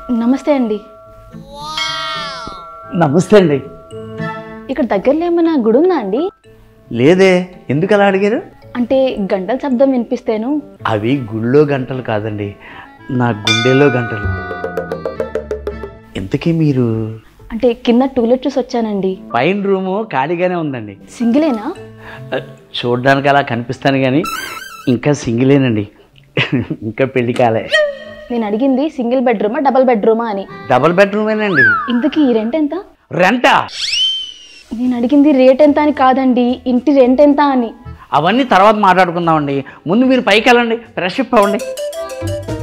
నమస్తే అండి నమస్తే అండి ఇక్కడ దగ్గరలో ఏమైనా గుడి ఉందా అండి లేదే ఎందుకు అలా అడిగారు అంటే గంటల శబ్దం వినిపిస్తేను అవి గుళ్ళో గంటలు కాదండి నా గుండెలో గంటలు ఇంతకీ మీరు అంటే కింద టూలెట్ చూసి వచ్చానండి పైన రూము ఖాళీగానే ఉందండి సింగిలేనా అ, చూడ్డానికి అలా కనిపిస్తాను కానీ ఇంకా సింగిలేనండి ఇంకా పెళ్లి కాలే నేను అడిగింది సింగిల్ బెడ్రూమా డబల్ బెడ్రూమా అని డబుల్ బెడ్రూమేనండి ఇంతకీ ఈ రెంట్ ఎంత రెంటా నేను అడిగింది రేట్ ఎంత అని కాదండి ఇంటి రెంట్ ఎంత అని అవన్నీ తర్వాత మాట్లాడుకుందామండి ముందు మీరు పైకి వెళ్ళండి ఫ్రెష్ అప్ అవ్వండి